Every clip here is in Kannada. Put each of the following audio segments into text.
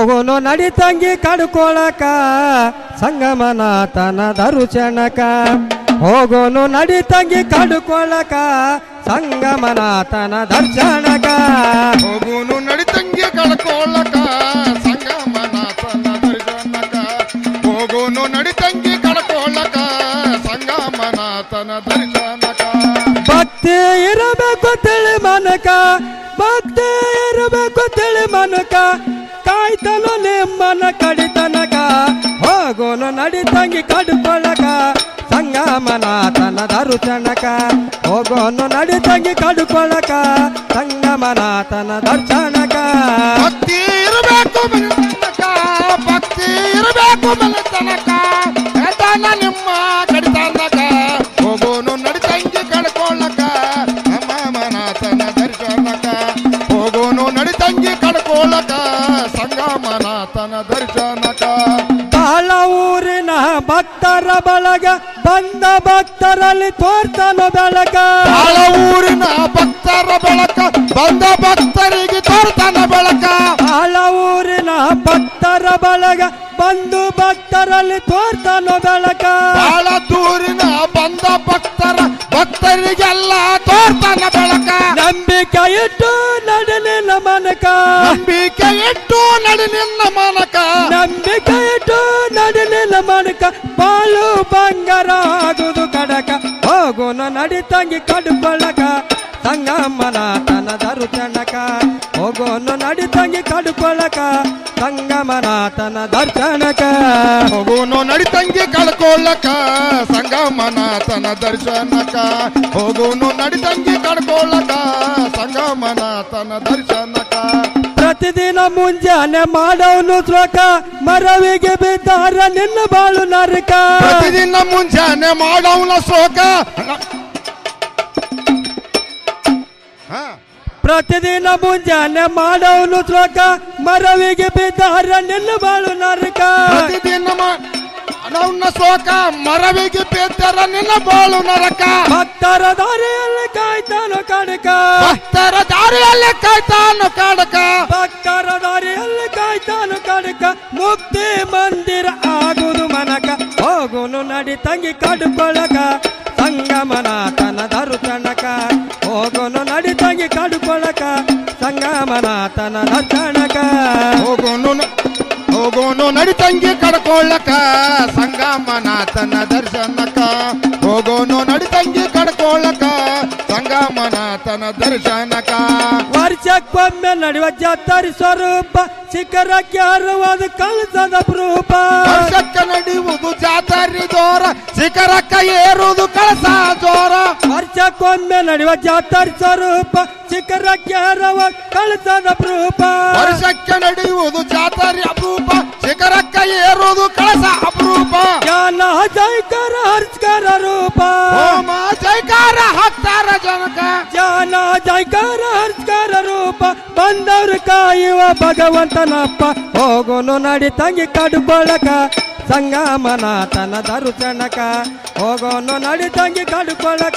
ಹೋಗೋನು ನಡಿ ತಂಗಿ ಕಡ್ಕೊಳಕ ಸಂಗಮನಾಥನ ದರುಚನಕ ಹೋಗೋನು ನಡಿ ತಂಗಿ ಕಡ್ಕೊಳಕ ಸಂಗಮನಾಥನ ದರ್ಶನಕ ಹೋಗುನು ನಡಿತಂಗಿ ಕಳ್ಕೊಳ್ಳಕ ಸಂಗಮನಾಥನ ದರ್ಶನಕ ಹೋಗುನು ನಡಿತಂಗಿ ಕಳ್ಕೊಳ್ಳಕ ಸಂಗಮನಾಥನ ದರ್ಶನಕ ಭಕ್ತಿ ಇರಬೇಕು ತಿಳಿ ಮನಕ ಭಕ್ತಿ ಇರಬೇಕು ತಿಳಿ ಮನಕ ಕಾಯ್ತನು ನಿಮ್ಮನ ಕಡಿತನಕ ಹೋಗೋನು ನಡಿ ತಂಗಿ ಕಡ್ಕೊಳಕ ಸಂಗಮನಾಥನ ದರುಚನಕ ಹೋಗೋನು ನಡಿ ತಂಗಿ ಕಡ್ಕೊಳಕ ಸಂಗಮನಾಥನ ದರ್ಶನಕ ಭಕ್ತಿ ಇರಬೇಕು ತನಕ ಭಕ್ತಿ ಇರಬೇಕು ತನಕ ಎದನ ನಿಮ್ಮ ಕಡಿತನಕ ಹೋಗೋನು ನಡಿತಂಗಿ ಕಳ್ಕೊಳ್ಳಕ ಸಂಗಮನಾಥನ ದರ್ಶನಕ ಹೋಗೋನು ನಡಿತಂಗಿ ಕಳ್ಕೊಳ್ಳಕ ಸಂಗಮನಾಥನ ದರ್ಶನಕ ಬಾಳ ಊರಿನ ಭಕ್ತರ ಬಳಗ ಬಂದ ಭಕ್ತರಲ್ಲಿ ತೋರ್ತಾನು ಬೆಳಕ ಬಾಳ ಊರಿನ ಭಕ್ತರ ಬೆಳಕ ಬಂದ ಭಕ್ತರಿಗೆ ತೋರ್ತಾನ ಬೆಳಕ ಬಾಳ ಊರಿನ ಭಕ್ತರ ಬಳಗ ಬಂದು ಭಕ್ತರಲ್ಲಿ ತೋರ್ತಾನು ಬೆಳಕ ಬಾಳ ದೂರಿನ ಬಂದ ಭಕ್ತರ ಭಕ್ತರಿಗೆಲ್ಲ ತೋರ್ತಾನ ಬೆಳಕ ನಂಬಿಕೆ ಇಟ್ಟು ನಡಲಿನ ಮನಕ ನಂಬಿಕೆ ಇಟ್ಟು ನಡಿ ನಿನ್ನ ಮನಕ ನಂಬಿಕೆ ಇಟ್ಟು ನಡಲಿನ ಮನಕ ಬಾಳು ಬಂಗಾರ ಆಗುದು ಕಡಕ ಹೋಗೋನು ನಡಿ ತಂಗಿ ಕಡುಕೊಳ್ಳಕ ಸಂಗಮನಾಥನ ದರ್ಶನಕ ಹೋಗೋನು ನಡಿ ತಂಗಿ ಕಡುಕೊಳ್ಳಕ ಸಂಗಮನಾಥನ ದರ್ಶನಕ ಹೋಗೋನು ನಡಿತಂಗಿ ಕಳ್ಕೊಳ್ಳಕ ಸಂಗಮನಾಥನ ದರ್ಶನಕ ಹೋಗೋನು ನಡಿತಂಗಿ ಕಳ್ಕೊಳ್ಳಕ ಸಂಗಮನಾಥನ ದರ್ಶನಕ ಪ್ರತಿದಿನ ಮುಂಜಾನೆ ಮಾಡವನು ಶ್ಲೋಕ ಮರವಿಗೆ ಬಿದ್ದಾರ ನಿನ್ನ ಬಾಳು ನರಕ ಪ್ರತಿದಿನ ಮುಂಜಾನೆ ಮಾಡವನ ಶೋಕ ಹಾ ಪ್ರತಿದಿನ ಮುಂಜಾನೆ ಮಾಡವನು ಶ್ಲೋಕ ಮರವಿಗೆ ಬಿದ್ದಾರ ನಿನ್ನ ಬಾಳು ನರಕ ಪ್ರತಿದಿನ ಅವನ ಶೋಕ ಮರವಿಗೆ ಬೇತರ ನಿನ್ನ ಬಾಳು ನರಕ ಭಕ್ತರ ದಾರಿಯಲ್ಲಿ ಕಾಯ್ತಾನು ಕಡಕ ಭಕ್ತರ ದಾರಿಯಲ್ಲಿ ಕಾಯ್ತಾನು ಕಾಡಕ ಭಕ್ತರ ದಾರಿಯಲ್ಲಿ ಕಾಯ್ತಾನು ಕಡಕ ಮುಕ್ತಿ ಮಂದಿರ ಆಗುದು ಮನಕ ಹೋಗುನು ನಡಿ ತಂಗಿ ಕಡುಕೊಳ್ಳಕ ಸಂಗಮನಾಥನ ದರುತನಕ ಹೋಗುನು ನಡಿ ತಂಗಿ ಕಡುಕೊಳ್ಳಕ ಸಂಗಮನಾಥನ ದರ್ಶನಕ ಹೋಗೋನು ನ- ಹೋಗೋನು ನಡಿತಂಗಿ ಕಡ್ಕೊಳ್ಳಕ ಸಂಗಮನಾಥನ ದರ್ಶನಕ ಹೋಗೋನು ನಡಿತಂಗಿ ಕಡ್ಕೊಳ್ಳಕ ಸಂಗಮನಾಥನ ದರ್ಶನಕ ವರ್ಷಕ್ಕೊಮ್ಮೆ ನಡೆಯುವ ಜಾತ್ರೆ ಸ್ವರೂಪ ಶಿಖರಕ್ಕೆ ಹರುವುದು ಕಳಸದ ಪ್ರೂಪ ವರ್ಷಕ್ಕ ನಡೆಯುವುದು ಜಾತರಿ ಜೋರ ಶಿಖರಕ್ಕ ಏರುವುದು ಕಳಸ ಜೋರ ವರ್ಷಕ್ಕೊಮ್ಮೆ ನಡೆಯುವ ಜಾತ್ರೆ ಸ್ವರೂಪ ಶಿಖರಕ್ಕೆ ಹರುವ ಕಳಸದ ಪ್ರೂಪ ವರ್ಷಕ್ಕೆ ನಡೆಯುವುದು ಜಾತರಿ ಅಪರೂಪ ಶಿಖರಕ್ಕ ಏರುವುದು ಕಳಸ ಅಪರೂಪ ಜ್ಞಾನ ಜೈಕರ ಹರ್ಸ್ಕರ ರೂಪ ಹೋಮ ಜೈಕಾರ ಹಾಕ್ತಾರ ಜನಕ ಜ್ಞಾನ ಜೈಕರ ಹರ್ಸ್ಕರ ರೂಪ ಬಂದವರು ಕಾಯುವ ಭಗವಂತನಪ್ಪ ಹೋಗೋನು ನಡಿ ತಂಗಿ ಕಡುಕೊಳ್ಳಕ ಸಂಗಮನಾಥನ ದರ್ಶನಕ ಹೋಗೋನು ನಡಿ ತಂಗಿ ಕಡುಕೊಳ್ಳಕ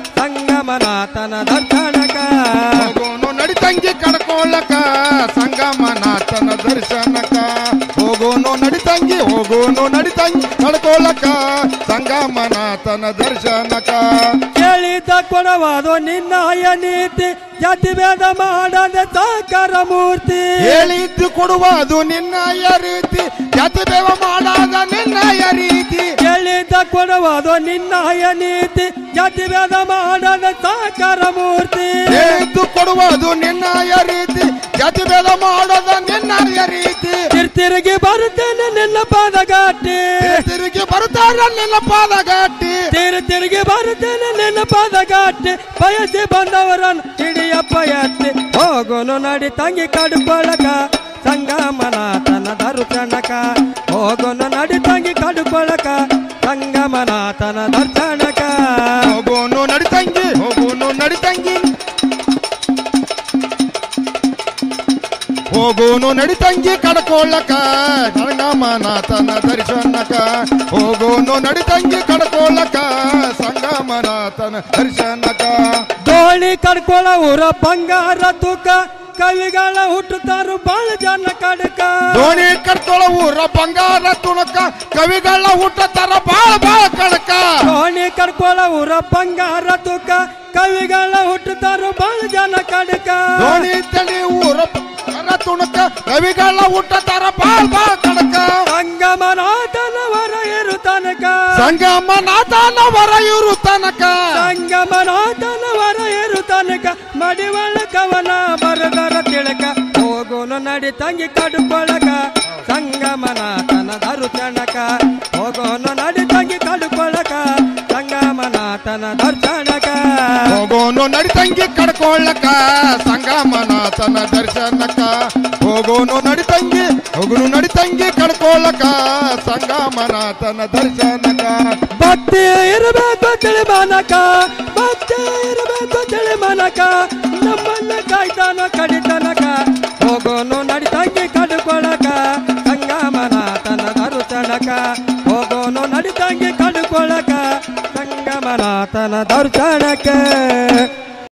ಸಂಗಮನಾಥನ ದರ್ಶನಕ ಹೋಗೋನು ನಡಿತಂಗಿ ಕಡ್ಕೊಳ್ಳಕ ಸಂಗಮನಾಥನ ದರ್ಶನಕ ಹೋಗೋನು ನಡಿತಂಗಿ ಹೋಗೋನು ನಡಿತಂಗಿ ಕಡ್ಕೊಳ್ಳಕ ಸಂಗಮನಾಥನ ದರ್ಶನಕ ಕೇಳಿದ ಕೊಡವಾದು ನಿನ್ನಾಯ ನೀತಿ ಜಾತಿ ಭೇದ ಮಾಡದ ಸಾಕಾರ ಮೂರ್ತಿ ಹೇಳಿದ್ದು ಕೊಡುವುದು ನಿನ್ನಯ ರೀತಿ ಯತಿದೇವ ಮಾಡಾದ ನಿನ್ನಯ ರೀತಿ ಕೇಳಿದ ಕೊಡವಾದು ನಿನ್ನಾಯ ನೀತಿ ಜಾತಿ ಭೇದ ಮಾಡದ ಸಾಕಾರ ಮೂರ್ತಿ ಹೇಳಿದ್ದು ಕೊಡುವುದು ನಿನ್ನಯ ರೀತಿ ಯತಿಭೇದ ಮಾಡದ ನಿನ್ನಯ ರೀತಿ ತಿರ್ತಿರುಗಿ ಬರುತ್ತೇನೆ ನಿನ್ನ ಪಾದಗಾಟಿ ತಿರುಗಿ ಬರ್ತಾರ ನಿನ್ನ ಪಾದಗಟ್ಟಿ ತಿರು ತಿರುಗಿ ಬರುತ್ತೇನೆ ನಿನ್ನ ಪಾದಗಾಟಿ ಬಯಸಿ ಬಂದವರನ್ನು ಹಿಡಿಯಪ್ಪ ಎತ್ತಿ ಹೋಗೋನು ನಡಿ ತಂಗಿ ಕಡುಕೊಳ್ಳಕ ಸಂಗಮನಾಥನ ದರ್ಶನಕ ಹೋಗೋನು ನಡಿ ತಂಗಿ ಕಡುಕೊಳ್ಳಕ ಸಂಗಮನಾಥನ ದರ್ಶನಕ ಹೋಗೋನು ನಡಿತಂಗಿ ಹೋಗೋನು ನಡಿತಂಗಿ ಹೋಗೋನು ನಡಿತಂಗಿ ಕಡ್ಕೊಳ್ಳಕ ಸಂಗಮನಾಥನ ದರ್ಶನಕ ಹೋಗೋನು ನಡಿತಂಗಿ ಕಡ್ಕೊಳ್ಳಕ ಸಂಗಮನಾಥನ ದರ್ಶನಕ ದೋಣಿ ಕಡ್ಕೊಳ ಊರ ಬಂಗಾರ ತೂಕ ಕವಿಗಳ ಹುಟ್ಟುತ್ತಾರು ಬಾಳ ಜನಕ ಕಡಕ ದೋಣಿ ಕಟ್ಕೊಳ ಊರ ಬಂಗಾರ ತುಣಕ ಕವಿಗಳ ಹುಟ್ಟ ತರ ಬಾಳ ಬಾಳ ಕಡಕ ದೋಣಿ ಕಡ್ಕೊಳ ಊರ ಬಂಗಾರ ತೂಕ ಕವಿಗಳ ಹುಟ್ಟುತ್ತಾರು ಬಾಳ ಜನ ಕಡಕ ದೋಣಿ ತಳಿ ಊರ ಬಂಗಾರ ತುಣಕ ಕವಿಗಳ ಹುಟ್ಟ ತರ ಬಾಳ ಬಾಳ ಕಡಕ ಸಂಗಮನಾಥನವರ ಇರು ತನಕ ಸಂಗಮ ನಾಥನವರ ಇವರು ತನಕ ಸಂಗಮನಾಥನವರ ಇರು ತನಕ ಮಡಿವಳ ಕವನ ಬರದರ ತಿಳಕ ಹೋಗೋನು ನಡಿ ತಂಗಿ ಕಡುಕೊಳಕ ಸಂಗಮನಾಥನ ದರು ಚಣಕ ಹೋಗೋನು ನಡಿ ತಂಗಿ ಕಡುಕೊಳಕ ಸಂಗಮನಾಥನ ದರ್ಶನಕ ಹೋಗೋನು ನಡಿತಂಗಿ ಕಡ್ಕೊಳ್ಳಕ ಸಂಗಮನಾಥನ ದರ್ಶನಕ ಹೋಗೋನು ನಡಿತಂಗಿ ಹೋಗೋನು ನಡಿತಂಗಿ ಕಡ್ಕೊಳ್ಳಕ ಸಂಗಮನಾಥನ ದರ್ಶನಕ ಭಕ್ತಿ ಇರಬೇಕು ತಿಳಿ ಮನಕ ಭಕ್ತಿ ಇರಬೇಕು ತಿಳಿ ಮನಕ ನಮ್ಮನ್ನ ಕಾಯ್ತಾನ ಕಡಿತನಕ ಹೋಗೋನು ನಡಿತಂಗಿ ಕಡುಕೊಳಕ ಸಂಗಮನಾಥನ ದರ್ಶನಕ ಹೋಗೋನು ನಡಿತಂಗಿ ಕಡುಕೊಳಕ ಸಂಗಮನಾಥನ ದರ್ಶನಕ್ಕೆ